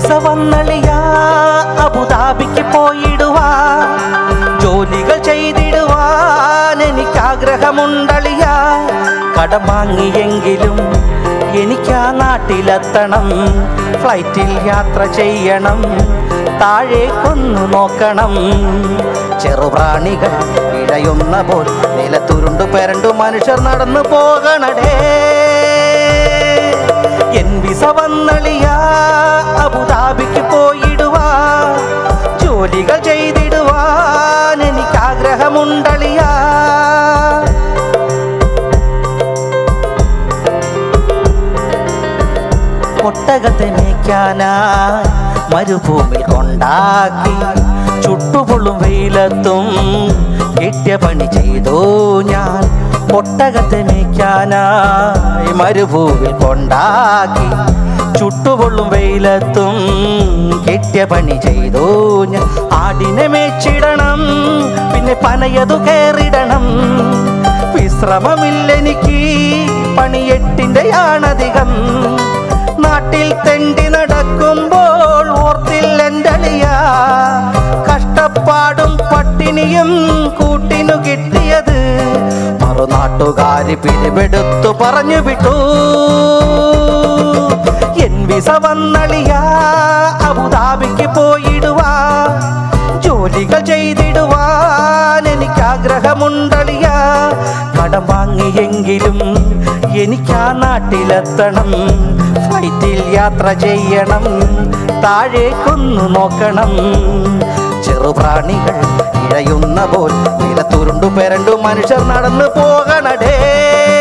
visa വന്നളിയാ അബുദാബിക്ക് പോയിടുവാ ജോലികൾ ചെയ്തിടുവാൻ എനിക്ക് ആഗ്രഹമുണ്ടളിയാ കടം വാങ്ങിയെങ്കിലും എനിക്ക് ആ നാട്ടിലെത്തണം ഫ്ലൈറ്റിൽ യാത്ര ചെയ്യണം താഴേക്കൊന്നു നോക്കണം ചെറുപ്രാണികൾ ഇഴയുന്ന പോൽ നിലത്തുരുണ്ടു പെരണ്ടു മനുഷ്യർ നടന്നു പോകണടേ എൻ വിസ വന്നളിയാ അബുദാബിക്ക് പോയിടുവാ ജോലികൾ ചെയ്തിടുവാൻ എനിക്ക് ആഗ്രഹമുണ്ടളിയാ ഒട്ടകത്തെ മേയ്ക്കാനായി മരുഭൂമി കൊണ്ടാക്കി ചുട്ടുപൊള്ളും വെയിലത്തും കിട്ടിയ പണി ചെയ്തു ഞാൻ ഒട്ടകത്തെ മേയ്ക്കാനായി മരുഭൂമി കൊണ്ടാക്കി ചുട്ടുപൊള്ളും വെയിലത്തും കിട്ടിയ പണി ചെയ്തു ഞാൻ ആടിനെ മേച്ചിടണം പിന്നെ പനയതു കയറിടണം വിശ്രമമില്ലെനിക്ക് പണിയെട്ടിൻ്റെ ആണധികം നാട്ടിൽ തെണ്ടി നടക്കുമ്പോൾ ഓർത്തില്ലെന്തളിയ കഷ്ടപ്പാടും പട്ടിണിയും കൂട്ടിനു കിട്ടിയത് മറുനാട്ടുകാരി പിരിവെടുത്തു പറഞ്ഞു വിട്ടു എൻ വിസ വന്നളിയ അബുദാബിക്ക് പോയിടുവാ ജോലികൾ ചെയ്തിടുവാൻ എനിക്ക് ആഗ്രഹമുണ്ടളിയ കടം വാങ്ങിയെങ്കിലും എനിക്ക് ആ നാട്ടിലെത്തണം ഫ്ലൈറ്റിൽ യാത്ര ചെയ്യണം താഴേക്കൊന്നു നോക്കണം ചെറുപ്രാണികൾ ഇഴയുന്ന പോൽ നിലത്തുരുണ്ടു പെരണ്ടു മനുഷ്യർ നടന്നു പോകണടേ